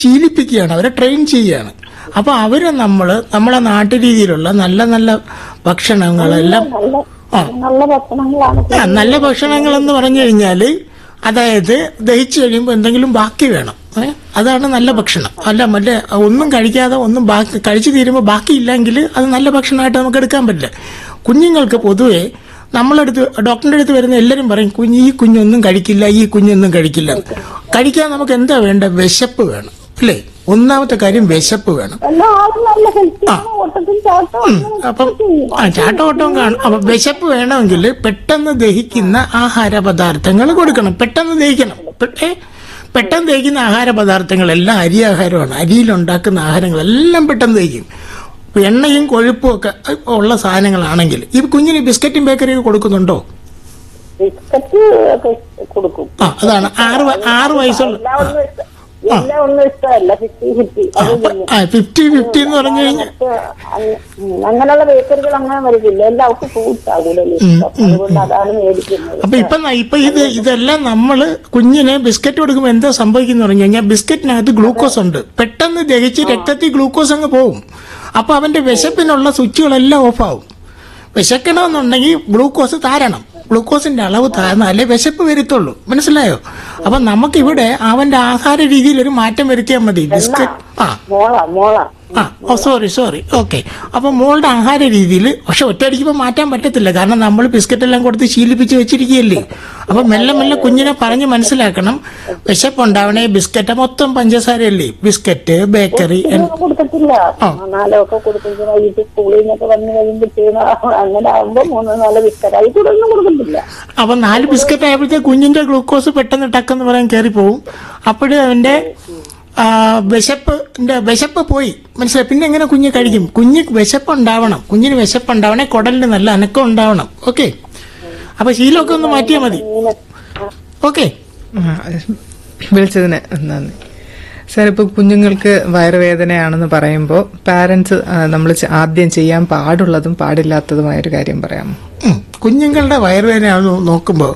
ശീലിപ്പിക്കുകയാണ് അവരെ ട്രെയിൻ ചെയ്യുകയാണ് അപ്പൊ അവരെ നമ്മൾ നമ്മളെ നാട്ടുരീതിയിലുള്ള നല്ല നല്ല ഭക്ഷണങ്ങളെല്ലാം നല്ല ആ. നല്ല ഭക്ഷണങ്ങളാണ് ആ, നല്ല ഭക്ഷണങ്ങൾ എന്ന് പറഞ്ഞു കഴിഞ്ഞാൽ അതായത് ദഹിച്ചു കഴിയുമ്പോൾ എന്തെങ്കിലും ബാക്കി വേണം ഏ? അതാണ് നല്ല ഭക്ഷണം അല്ല മറ്റേ ഒന്നും കഴിക്കാതെ ഒന്നും ബാക്കി കഴിച്ചു തീരുമ്പോൾ ബാക്കിയില്ലെങ്കിൽ അത് നല്ല ഭക്ഷണമായിട്ട് നമുക്ക് എടുക്കാൻ പറ്റില്ല കുഞ്ഞുങ്ങൾക്ക് പൊതുവെ നമ്മളടുത്ത് ഡോക്ടറിന്റെ അടുത്ത് വരുന്ന എല്ലാവരും പറയും കുഞ്ഞ് ഈ കുഞ്ഞൊന്നും കഴിക്കില്ല ഈ കുഞ്ഞൊന്നും കഴിക്കില്ല കഴിക്കാൻ നമുക്ക് എന്താ വേണ്ട വിശപ്പ് വേണം അല്ലേ ഒന്നാമത്തെ കാര്യം വിശപ്പ് വേണം എല്ലാ ആളും നല്ല ഹെൽത്തിയാണ് ഓട്ടത്തിൽ ചാട്ടം അപ്പം ആ ചാട്ടോട്ടം കാണും അപ്പൊ വിശപ്പ് വേണമെങ്കിൽ പെട്ടെന്ന് ദഹിക്കുന്ന ആഹാര പദാർത്ഥങ്ങൾ കൊടുക്കണം പെട്ടെന്ന് ദഹിക്കണം പെ- ഏ? പെട്ടെന്ന് ദഹിക്കുന്ന ആഹാര പദാർത്ഥങ്ങളെല്ലാം അരി ആഹാരമാണ് അരിയിലുണ്ടാക്കുന്ന ആഹാരങ്ങളെല്ലാം പെട്ടെന്ന് ദഹിക്കും ഇപ്പൊ എണ്ണയും കൊഴുപ്പും ഒക്കെ ഉള്ള സാധനങ്ങളാണെങ്കിൽ ഈ കുഞ്ഞിന് ബിസ്ക്കറ്റും ബേക്കറിയും കൊടുക്കുന്നുണ്ടോ ബിസ്ക്കറ്റ് ഒക്കെ കൊടുക്കും ആ അതാണ് ആറ് വ- ആറ് വയസ്സുള്ള എല്ലാം ഒന്നും ഇഷ്ട- എല്ലാം ഒന്നും ഇഷ്ടമല്ല ഫിഫ്റ്റി ഫിഫ്റ്റി അത് തിന്നും. ആ ഫിഫ്റ്റി ഫിഫ്റ്റി എന്ന് പറഞ്ഞു കഴിഞ്ഞാൽ മറ്റേ അങ്ങ- ഉം, അങ്ങനെയുള്ള ബേക്കറികൾ അങ്ങനെ വരുന്നില്ല എല്ലാവർക്കും ഫ്രൂട്ട്സാ കൂടുതൽ ഇഷ്ടം അതുകൊണ്ട് അതാണ് മേടിക്കുന്നത് അപ്പൊ ഇപ്പൊ ന- ഇപ്പൊ ഇത് ഇതെല്ലാം നമ്മള് കുഞ്ഞിന് ബിസ്ക്കറ്റ് കൊടുക്കുമ്പോൾ എന്താ സംഭവിക്കുന്ന പറഞ്ഞു കഴിഞ്ഞാൽ ബിസ്ക്കറ്റിനകത്ത് ഗ്ലൂക്കോസ് ഉണ്ട് പെട്ടെന്ന് ദഹിച്ച് രക്തത്തിൽ ഗ്ലൂക്കോസ് അങ്ങ് പോകും അപ്പൊ അവന്റെ വിശപ്പിനുള്ള സ്വിച്ചുകളെല്ലാം ഓഫാവും വിശക്കണമെന്നുണ്ടെങ്കിൽ ഗ്ലൂക്കോസ് താരണം ഗ്ലൂക്കോസിന്റെ അളവ് താഴ്ന്നാലേ വിശപ്പ് വരുത്തുള്ളൂ മനസ്സിലായോ അപ്പൊ നമുക്കിവിടെ അവന്റെ ആഹാര രീതിയിൽ ഒരു മാറ്റം വരുത്തിയാൽ മതി ബിസ്ക്കറ്റ് ആ മോളാ മോളാ ആ ഓ സോറി സോറി ഓക്കെ അപ്പൊ മോളുടെ ആഹാര രീതിയിൽ പക്ഷെ ഒറ്റയടിക്കുമ്പോൾ മാറ്റാൻ പറ്റത്തില്ല കാരണം നമ്മൾ ബിസ്ക്കറ്റ് എല്ലാം കൊടുത്ത് ശീലിപ്പിച്ച് വെച്ചിരിക്കുകയല്ലേ അപ്പൊ മെല്ലെ മെല്ലെ കുഞ്ഞിനെ പറഞ്ഞ് മനസ്സിലാക്കണം വിശപ്പുണ്ടാവണേ ബിസ്ക്കറ്റ് മൊത്തം പഞ്ചസാരയല്ലേ ബിസ്ക്കറ്റ് ബേക്കറി എൻ- ഒന്നും കൊടുക്കത്തില്ല നാലോ ഒക്കെ കൊടുക്കുന്നത് വൈകിട്ട് സ്കൂളിൽ നിന്നൊക്കെ വന്ന് കഴിയുമ്പോഴത്തേനും അങ്ങനെ ആകുമ്പോ മൂന്നോ നാലോ ബിസ്ക്കറ്റ് അതിൽ കൂടെ ഒന്നും കൊടുക്കത്തില്ല അപ്പൊ നാല് ബിസ്ക്കറ്റ് ആയപ്പോഴത്തേക്ക് കുഞ്ഞിന്റെ ഗ്ലൂക്കോസ് പെട്ടെന്ന് ടക്കെന്ന് പറയാൻ കയറിപ്പോവും അപ്പോഴും അവന്റെ ആ, വിശപ്പിന്റെ വിശപ്പ് പോയി മനസ്സിലായി പിന്നെ എങ്ങനെ കുഞ്ഞ് കഴിക്കും കുഞ്ഞ് വിശപ്പ് ഉണ്ടാവണം കുഞ്ഞിന് വിശപ്പ് ഉണ്ടാവണേ കുടലിന് നല്ല അനക്കം ഉണ്ടാവണം ഓക്കെ അപ്പൊ ശീലമൊക്കെ ഒന്ന് മാറ്റിയാൽ മതി ഇങ്ങനെ ഓക്കെ ആ, വിളിച്ചതിന് നന്ദി സാർ ഇപ്പോൾ കുഞ്ഞുങ്ങൾക്ക് വയറുവേദനയാണെന്ന് പറയുമ്പോൾ പാരൻസ് നമ്മൾ ആദ്യം ചെയ്യാൻ പാടുള്ളതും പാടില്ലാത്തതുമായ ഒരു കാര്യം പറയാമോ ഉം. കുഞ്ഞുങ്ങളുടെ വയറുവേദന നോക്കുമ്പോൾ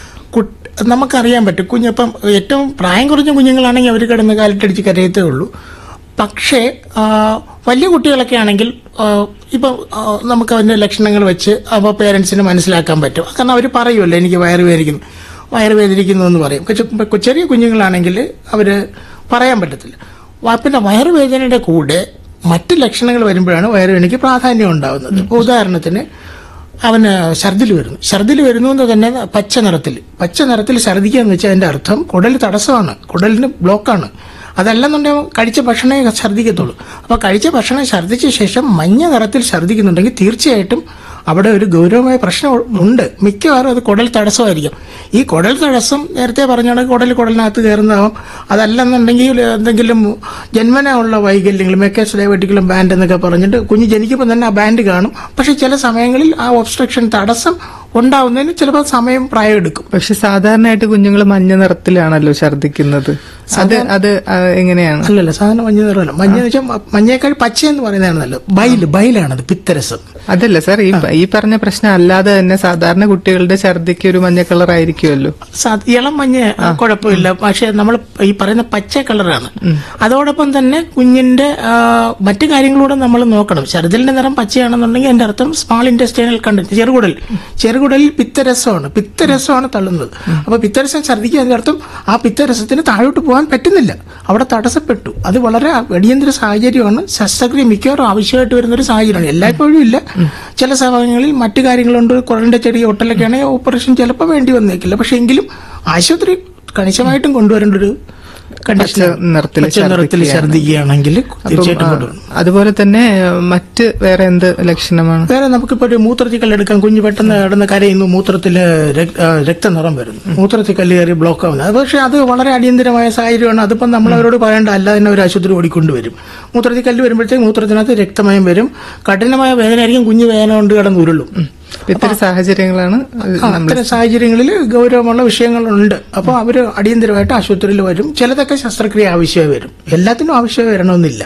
നമുക്കറിയാൻ പറ്റും കുഞ്ഞിപ്പം ഏറ്റവും പ്രായം കുറഞ്ഞ കുഞ്ഞുങ്ങളാണെങ്കിൽ അവർ കിടന്ന് കാലിട്ടടിച്ച് കരയത്തേ ഉള്ളൂ പക്ഷേ ആ, വലിയ കുട്ടികളൊക്കെ ആണെങ്കിൽ ആ, ഇപ്പം ആ, നമുക്ക് അതിൻ്റെ ലക്ഷണങ്ങൾ വെച്ച് അപ്പോൾ പേരൻസിന് മനസ്സിലാക്കാൻ പറ്റും കാരണം അവർ പറയുമല്ലോ എനിക്ക് വയറ് വേദനിക്കുന്നു വയറ് വേദനിക്കുന്നു എന്ന് പറയും കൊച്ചു- ഇപ്പം ചെറിയ കുഞ്ഞുങ്ങളാണെങ്കിൽ അവർ പറയാൻ പറ്റത്തില്ല വ- പിന്നെ വയറുവേദനയുടെ കൂടെ മറ്റ് ലക്ഷണങ്ങൾ വരുമ്പോഴാണ് വയറുവേദനയ്ക്ക് പ്രാധാന്യം ഉണ്ടാകുന്നത് ഇപ്പോൾ ഉദാഹരണത്തിന് അവന് ഛർദിൽ വരുന്നു ഛർദിൽ വരുന്നു എന്ന് തന്നെ പച്ച നിറത്തിൽ പച്ച നിറത്തിൽ ഛർദിക്കുക എന്ന് വെച്ചാൽ അതിന്റെ അർത്ഥം കുടൽ തടസ്സമാണ് കുടലിന് ബ്ലോക്കാണ് അതല്ലെന്നുണ്ടെങ്കിൽ കഴിച്ച ഭക്ഷണമേ ഛർദിക്കത്തുള്ളൂ അപ്പോൾ കഴിച്ച ഭക്ഷണം ഛർദിച്ച ശേഷം മഞ്ഞ നിറത്തിൽ ഛർദിക്കുന്നുണ്ടെങ്കിൽ തീർച്ചയായിട്ടും അവിടെ ഒരു ഗൗരവമായ പ്രശ്നം ഉണ്ട് മിക്കവാറും അത് കുടൽ തടസ്സമായിരിക്കും ഈ കുടൽ തടസ്സം നേരത്തെ പറഞ്ഞാണ് കുടൽ കുടലിനകത്ത് കയറുന്നതാവും അതല്ലെന്നുണ്ടെങ്കിൽ എന്തെങ്കിലും ജന്മന ഉള്ള വൈകല്യങ്ങൾ മെക്കേസ് ഡയബറ്റിക്കലും ബാൻഡ് എന്നൊക്കെ പറഞ്ഞിട്ട് കുഞ്ഞ് ജനിക്കുമ്പോൾ തന്നെ ആ ബാൻഡ് കാണും പക്ഷെ ചില സമയങ്ങളിൽ ആ ഒബ്സ്ട്രക്ഷൻ തടസ്സം ഉണ്ടാവുന്നതിന് ചിലപ്പോൾ സമയം പ്രായം എടുക്കും പക്ഷെ സാധാരണയായിട്ട് കുഞ്ഞുങ്ങൾ മഞ്ഞ നിറത്തിലാണല്ലോ ഛർദ്ദിക്കുന്നത് അത് അത് ആ, എങ്ങനെയാണ് അല്ലല്ല സാധാരണ മഞ്ഞ നിറമല്ല മഞ്ഞ എന്ന് വെച്ചാൽ മഞ്ഞയേക്കാൾ പച്ച എന്ന് പറയുന്നതാണ് നല്ലത് ബൈല് ബൈലാണത് പിത്തരസം അതല്ല സാർ ഈ ഈ പറഞ്ഞ പ്രശ്നം അല്ലാതെ തന്നെ സാധാരണ കുട്ടികളുടെ ഛർദ്ദിക്ക് ഒരു മഞ്ഞ കളർ ആയിരിക്കുമല്ലോ സാ- ഇളം മഞ്ഞ കുഴപ്പമില്ല പക്ഷെ നമ്മൾ ഈ പറയുന്ന പച്ച കളറാണ് അതോടൊപ്പം തന്നെ കുഞ്ഞിന്റെ ആ, മറ്റു കാര്യങ്ങളൂടെ നമ്മൾ നോക്കണം ഛർദിലിന്റെ നിറം പച്ചയാണെന്നുണ്ടെങ്കിൽ എന്റെ അർത്ഥം സ്മാൾ ഇൻഡസ്ട്രിയൽ കണ്ടന്റ് ചെറുകുടൽ ചെറുകുടലിൽ പിത്തരസമാണ് പിത്തരസമാണ് തള്ളുന്നത് അപ്പൊ പിത്തരസം ഛർദിക്കുക അതിന്റെ അർത്ഥം ആ പിത്തരസത്തിന് താഴോട്ട് പോകാൻ പറ്റുന്നില്ല അവിടെ തടസ്സപ്പെട്ടു അത് വളരെ അടിയന്തര സാഹചര്യമാണ് ശസ്ത്രക്രിയ മിക്കവാറും ആവശ്യമായിട്ട് വരുന്ന ഒരു സാഹചര്യമാണ് എല്ലായ്പ്പോഴും ഇല്ല ചില സമയങ്ങളിൽ മറ്റു കാര്യങ്ങളുണ്ട് കുഴലിന്റെ ചെറിയ ഒട്ടലൊക്കെ ആണെങ്കിൽ ഓപ്പറേഷൻ ചിലപ്പോൾ വേണ്ടി വന്നേക്കില്ല പക്ഷെ എങ്കിലും ആശുപത്രി കണിശമായിട്ടും കൊണ്ടുവരേണ്ട ഒരു കണ്ടീഷൻ നിറത്തിൽ പച്ച നിറത്തിൽ ഛർദിക്കുകയാണെങ്കിൽ തീർച്ചയായിട്ടും കൊണ്ടുവരണം അതുപോലെ തന്നെ മറ്റ് വേറെ എന്ത് ലക്ഷണമാണ് വേറെ നമുക്കിപ്പോ ഒരു മൂത്രത്തിൽ കല്ലെടുക്കാം കുഞ്ഞ് പെട്ടെന്ന് കിടന്ന് കരയുന്നു മൂത്രത്തില് രക്- ആ, രക്തനിറം വരുന്നു മൂത്രത്തിൽ കല്ല് കയറി ബ്ലോക്ക് ആവുന്നത് അത് പക്ഷേ അത് വളരെ അടിയന്തരമായ സാഹചര്യമാണ് അതിപ്പം നമ്മൾ അവരോട് പറയേണ്ട അല്ല തന്നെ ഒരു ആശുപത്രി ഓടിക്കൊണ്ടുവരും മൂത്രത്തിൽ കല്ല് വരുമ്പോഴത്തേക്ക് മൂത്രത്തിനകത്ത് രക്തമയം വരും കഠിനമായ വേദനയായിരിക്കും കുഞ്ഞ് വേദന കൊണ്ട് കിടന്ന് ഉരുളും ഇത്തരം സാഹചര്യങ്ങളാണ് ആ, അത്തരം സാഹചര്യങ്ങളിൽ ഗൗരവമുള്ള വിഷയങ്ങളുണ്ട് അപ്പോൾ അവർ അടിയന്തരമായിട്ട് ആശുപത്രിയിൽ വരും ചിലതൊക്കെ ശസ്ത്രക്രിയ ആവശ്യമായി വരും എല്ലാത്തിനും ആവശ്യമായി വരണമെന്നില്ല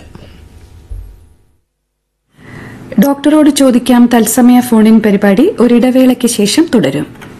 ഡോക്ടറോട് ചോദിക്കാം തത്സമയ ഫോണിൻ പരിപാടി ഒരിടവേളയ്ക്ക് ശേഷം തുടരും